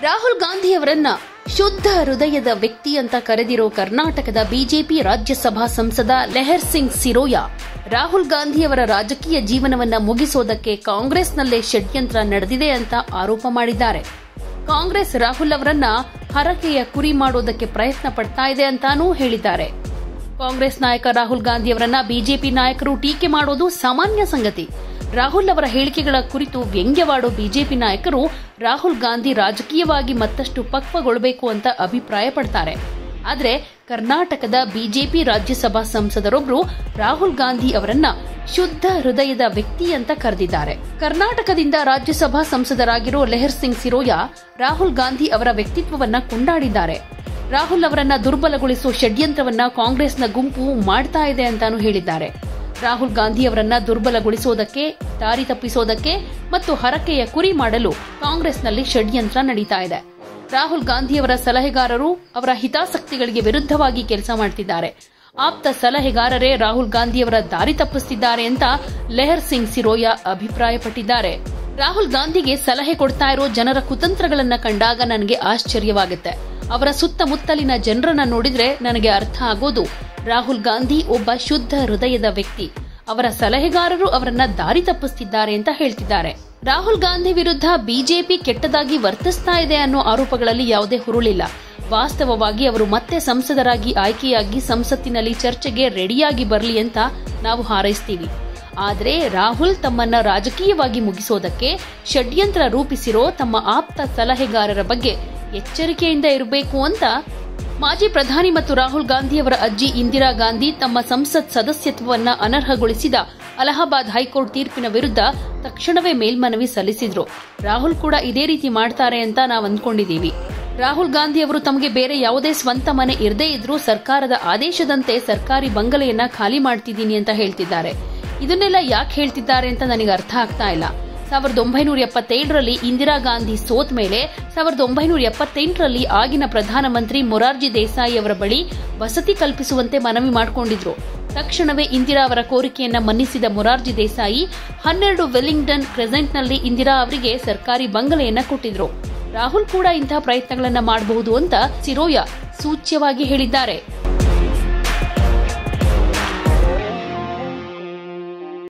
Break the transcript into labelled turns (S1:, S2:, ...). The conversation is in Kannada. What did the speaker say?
S1: ರಾಹುಲ್ ಗಾಂಧಿಯವರನ್ನ ಶುದ್ಧ ಹೃದಯದ ವ್ಯಕ್ತಿ ಅಂತ ಕರೆದಿರೋ ಕರ್ನಾಟಕದ ಬಿಜೆಪಿ ರಾಜ್ಯಸಭಾ ಸಂಸದ ಲೆಹರ್ ಸಿಂಗ್ ಸಿರೋಯಾ ರಾಹುಲ್ ಗಾಂಧಿಯವರ ರಾಜಕೀಯ ಜೀವನವನ್ನ ಮುಗಿಸೋದಕ್ಕೆ ಕಾಂಗ್ರೆಸ್ನಲ್ಲೇ ಷಡ್ಯಂತ್ರ ನಡೆದಿದೆ ಅಂತ ಆರೋಪ ಮಾಡಿದ್ದಾರೆ ಕಾಂಗ್ರೆಸ್ ರಾಹುಲ್ ಅವರನ್ನ ಹರಕೆಯ ಕುರಿ ಮಾಡೋದಕ್ಕೆ ಪ್ರಯತ್ನ ಪಡ್ತಾ ಇದೆ ಅಂತಾನೂ ಹೇಳಿದ್ದಾರೆ ಕಾಂಗ್ರೆಸ್ ನಾಯಕ ರಾಹುಲ್ ಗಾಂಧಿಯವರನ್ನ ಬಿಜೆಪಿ ನಾಯಕರು ಟೀಕೆ ಮಾಡೋದು ಸಾಮಾನ್ಯ ಸಂಗತಿ ರಾಹುಲ್ ಅವರ ಹೇಳಿಕೆಗಳ ಕುರಿತು ವ್ಯಂಗ್ಯವಾಡೋ ಬಿಜೆಪಿ ನಾಯಕರು ರಾಹುಲ್ ಗಾಂಧಿ ರಾಜಕೀಯವಾಗಿ ಮತ್ತಷ್ಟು ಪಕ್ವಗೊಳ್ಳಬೇಕು ಅಂತ ಅಭಿಪ್ರಾಯ ಪಡ್ತಾರೆ ಆದ್ರೆ ಕರ್ನಾಟಕದ ಬಿಜೆಪಿ ರಾಜ್ಯಸಭಾ ಸಂಸದರೊಬ್ರು ರಾಹುಲ್ ಗಾಂಧಿ ಅವರನ್ನ ಶುದ್ಧ ಹೃದಯದ ವ್ಯಕ್ತಿ ಅಂತ ಕರೆದಿದ್ದಾರೆ ಕರ್ನಾಟಕದಿಂದ ರಾಜ್ಯಸಭಾ ಸಂಸದರಾಗಿರೋ ಲೆಹರ್ ಸಿಂಗ್ ಸಿರೋಯಾ ರಾಹುಲ್ ಗಾಂಧಿ ಅವರ ವ್ಯಕ್ತಿತ್ವವನ್ನ ಕೊಂಡಾಡಿದ್ದಾರೆ ರಾಹುಲ್ ಅವರನ್ನ ದುರ್ಬಲಗೊಳಿಸುವ ಷಡ್ಯಂತ್ರವನ್ನ ಕಾಂಗ್ರೆಸ್ನ ಗುಂಪು ಮಾಡ್ತಾ ಇದೆ ಅಂತಾನು ಹೇಳಿದ್ದಾರೆ ರಾಹುಲ್ ಗಾಂಧಿ ಅವರನ್ನ ದುರ್ಬಲಗೊಳಿಸೋದಕ್ಕೆ ದಾರಿ ತಪ್ಪಿಸೋದಕ್ಕೆ ಮತ್ತು ಹರಕೆಯ ಕುರಿ ಮಾಡಲು ಕಾಂಗ್ರೆಸ್ನಲ್ಲಿ ಷಡ್ಯಂತ್ರ ನಡೀತಾ ಇದೆ ರಾಹುಲ್ ಗಾಂಧಿಯವರ ಸಲಹೆಗಾರರು ಅವರ ಹಿತಾಸಕ್ತಿಗಳಿಗೆ ವಿರುದ್ಧವಾಗಿ ಕೆಲಸ ಮಾಡ್ತಿದ್ದಾರೆ ಆಪ್ತ ಸಲಹೆಗಾರರೇ ರಾಹುಲ್ ಗಾಂಧಿಯವರ ದಾರಿ ತಪ್ಪಿಸುತ್ತಿದ್ದಾರೆ ಅಂತ ಲೆಹರ್ ಸಿಂಗ್ ಸಿರೋಯಾ ಅಭಿಪ್ರಾಯಪಟ್ಟಿದ್ದಾರೆ ರಾಹುಲ್ ಗಾಂಧಿಗೆ ಸಲಹೆ ಕೊಡ್ತಾ ಇರೋ ಜನರ ಕುತಂತ್ರಗಳನ್ನ ಕಂಡಾಗ ನನಗೆ ಆಶ್ಚರ್ಯವಾಗುತ್ತೆ ಅವರ ಸುತ್ತಮುತ್ತಲಿನ ಜನರನ್ನ ನೋಡಿದ್ರೆ ನನಗೆ ಅರ್ಥ ಆಗೋದು ರಾಹುಲ್ ಗಾಂಧಿ ಒಬ್ಬ ಶುದ್ಧ ಹೃದಯದ ವ್ಯಕ್ತಿ ಅವರ ಸಲಹೆಗಾರರು ಅವರನ್ನ ದಾರಿ ತಪ್ಪಿಸುತ್ತಿದ್ದಾರೆ ಅಂತ ಹೇಳ್ತಿದ್ದಾರೆ ರಾಹುಲ್ ಗಾಂಧಿ ವಿರುದ್ಧ ಬಿಜೆಪಿ ಕೆಟ್ಟದಾಗಿ ವರ್ತಿಸ್ತಾ ಇದೆ ಅನ್ನೋ ಆರೋಪಗಳಲ್ಲಿ ಯಾವುದೇ ಹುರುಳಿಲ್ಲ ವಾಸ್ತವವಾಗಿ ಅವರು ಮತ್ತೆ ಸಂಸದರಾಗಿ ಆಯ್ಕೆಯಾಗಿ ಸಂಸತ್ತಿನಲ್ಲಿ ಚರ್ಚೆಗೆ ರೆಡಿಯಾಗಿ ಬರಲಿ ಅಂತ ನಾವು ಹಾರೈಸ್ತೀವಿ ಆದರೆ ರಾಹುಲ್ ತಮ್ಮನ್ನ ರಾಜಕೀಯವಾಗಿ ಮುಗಿಸೋದಕ್ಕೆ ಷಡ್ಯಂತ್ರ ರೂಪಿಸಿರೋ ತಮ್ಮ ಆಪ್ತ ಸಲಹೆಗಾರರ ಬಗ್ಗೆ ಎಚ್ಚರಿಕೆಯಿಂದ ಇರಬೇಕು ಅಂತ ಮಾಜಿ ಪ್ರಧಾನಿ ಮತ್ತು ರಾಹುಲ್ ಗಾಂಧಿಯವರ ಅಜ್ಜಿ ಇಂದಿರಾ ಗಾಂಧಿ ತಮ್ಮ ಸಂಸತ್ ಸದಸ್ಯತ್ವವನ್ನ ಅನರ್ಹಗೊಳಿಸಿದ ಅಲಹಾಬಾದ್ ಹೈಕೋರ್ಟ್ ತೀರ್ಪಿನ ವಿರುದ್ಧ ತಕ್ಷಣವೇ ಮೇಲ್ಮನವಿ ಸಲ್ಲಿಸಿದ್ರು ರಾಹುಲ್ ಕೂಡ ಇದೇ ರೀತಿ ಮಾಡ್ತಾರೆ ಅಂತ ನಾವು ಅಂದ್ಕೊಂಡಿದ್ದೀವಿ ರಾಹುಲ್ ಗಾಂಧಿ ಅವರು ತಮಗೆ ಬೇರೆ ಯಾವುದೇ ಸ್ವಂತ ಮನೆ ಇರದೇ ಇದ್ರೂ ಸರ್ಕಾರದ ಆದೇಶದಂತೆ ಸರ್ಕಾರಿ ಬಂಗಲೆಯನ್ನ ಖಾಲಿ ಮಾಡ್ತಿದ್ದೀನಿ ಅಂತ ಹೇಳ್ತಿದ್ದಾರೆ ಇದನ್ನೆಲ್ಲ ಯಾಕೆ ಹೇಳ್ತಿದ್ದಾರೆ ಅಂತ ನನಗೆ ಅರ್ಥ ಆಗ್ತಾ ಇಲ್ಲ ಸಾವಿರದ ಒಂಬೈನೂರ ಎಪ್ಪತ್ತೇಳರಲ್ಲಿ ಇಂದಿರಾ ಗಾಂಧಿ ಸೋತ್ ಮೇಲೆ ಸಾವಿರದ ಒಂಬೈನೂರ ಎಪ್ಪತ್ತೆಂಟರಲ್ಲಿ ಆಗಿನ ಪ್ರಧಾನಮಂತ್ರಿ ಮೊರಾರ್ಜಿ ದೇಸಾಯಿ ಅವರ ಬಳಿ ವಸತಿ ಕಲ್ಪಿಸುವಂತೆ ಮನವಿ ಮಾಡಿಕೊಂಡಿದ್ರು ತಕ್ಷಣವೇ ಇಂದಿರಾ ಅವರ ಕೋರಿಕೆಯನ್ನ ಮನ್ನಿಸಿದ ಮೊರಾರ್ಜಿ ದೇಸಾಯಿ ಹನ್ನೆರಡು ವೆಲ್ಲಿಂಗ್ಟನ್ ಕ್ರೆಸೆಂಟ್ನಲ್ಲಿ ಇಂದಿರಾ ಅವರಿಗೆ ಸರ್ಕಾರಿ ಬಂಗಲೆಯನ್ನ ಕೊಟ್ಟಿದ್ರು ರಾಹುಲ್ ಕೂಡ ಇಂತಹ ಪ್ರಯತ್ನಗಳನ್ನ ಮಾಡಬಹುದು ಅಂತ ಸಿರೋಯಾ ಸೂಚ್ಯವಾಗಿ ಹೇಳಿದ್ದಾರೆ